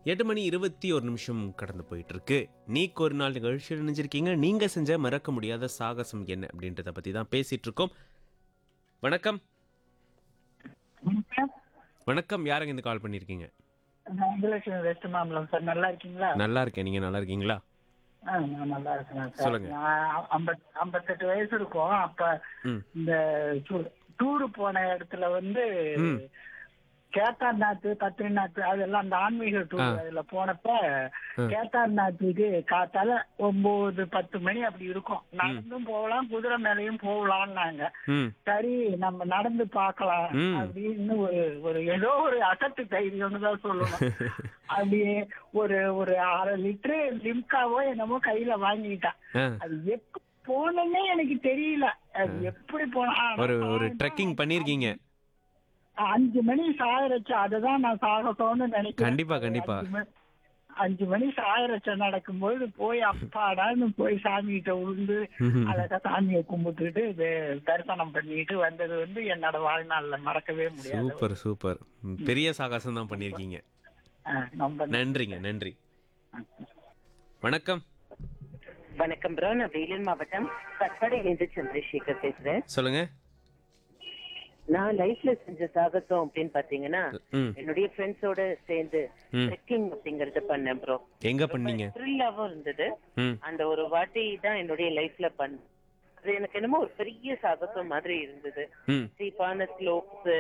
எட்டு மணி இருபத்தி ஒரு நிமிஷம் கடந்து போயிட்டு இருக்கு நீக்கு ஒரு நாள் நிகழ்ச்சியில் நினைஞ்சிருக்கீங்க நீங்க செஞ்ச மறக்க முடியாத சாகசம் என்ன அப்படின்றத பத்தி தான் பேசிட்டு இருக்கோம் வணக்கம் வணக்கம் யாருங்க இந்த கால் பண்ணிருக்கீங்க வெங்கடேஸ்வரன் வெஸ்ட் மாம்பலம் சார் நல்லா இருக்கீங்களா நல்லா இருக்கேன் நீங்க நல்லா இருக்கீங்களா ஆ, நான் நல்லா இருக்கேன் சார் சொல்லுங்க. நான் ஐம்பத் ஐம்பத்தெட்டு வயசு இருக்கும் அப்ப ம் இந்த டூரு போன இடத்துல வந்து ம். கேதார்நாத் பத்ரிநாத் அதெல்லாம் அந்த ஆன்மீக டூர் ஆ. அதுல போனப்ப ஆ. கேதார்நாத்துக்கு காத்தால ஒன்பது பத்து மணி அப்படி இருக்கும் நடந்தும் போகலாம் குதிரை மேலையும் போகலாம்னாங்க ம் சரி நம்ம நடந்து பார்க்கலாம் ம். அப்படின்னு ஒரு ஒரு ஏதோ ஒரு அசட்டு தைரியம்னு தான் சொல்லணும் அப்படியே ஒரு ஒரு அரை லிட்டரு லிம்காவோ என்னமோ கையில வாங்கிட்டான் ஆ, அது எப்ப போனேன்னே எனக்கு தெரியல அது எப்படி போனா ஆ, ஒரு நான் ஒரு சாயந்தரம் ட்ரெக்கிங் பண்ணிருக்கீங்க அஞ்சு மணி சாயரச்சு அததான் நான் சாகசம்னு நினைக்கிறேன் கண்டிப்பா, கண்டிப்பா. அஞ்சு மணி- அஞ்சு மணி சாயரச்ச நடக்கும்போது போய் அப்பாடான்னு போய் சாமி கிட்ட விழுந்து ம்ஹும். அழகா சாமியை கும்பிட்டுட்டு வே- தரிசனம் பண்ணிட்டு வந்தது வந்து என்னோட வாழ்நாள்ல மறக்கவே முடியாது சூப்பர் சூப்பர் ம், பெரிய சாகசம் தான் பண்ணிருக்கீங்க ஆ, ரொம்ப நன்றிங்க நன்றி வணக்கம் வணக்கம் ப்ரோ நான் வேலூர் மாவட்டம் கட்பாடியிலிருந்து சந்திரசேகர் பேசுறேன் சொல்லுங்க நான் லைஃப்ல செஞ்ச சாகசம் அப்படின்னு பாத்தீங்கன்னா ம் என்னுடைய ஃப்ரெண்ட்ஸோட சேர்ந்து ம். ட்ரெக்கிங் அப்படிங்கறது பண்ணேன் ப்ரோ எங்க பண்ணீங்க த்ரில்லாவும் இருந்தது ம் அந்த ஒரு வாட்டி தான் என்னுடைய லைஃப்ல பண்ண அது எனக்கு என்னமோ ஒரு பெரிய சாகசம் மாதிரி இருந்தது ம் சீப்பான ஸ்லோப்ஸ்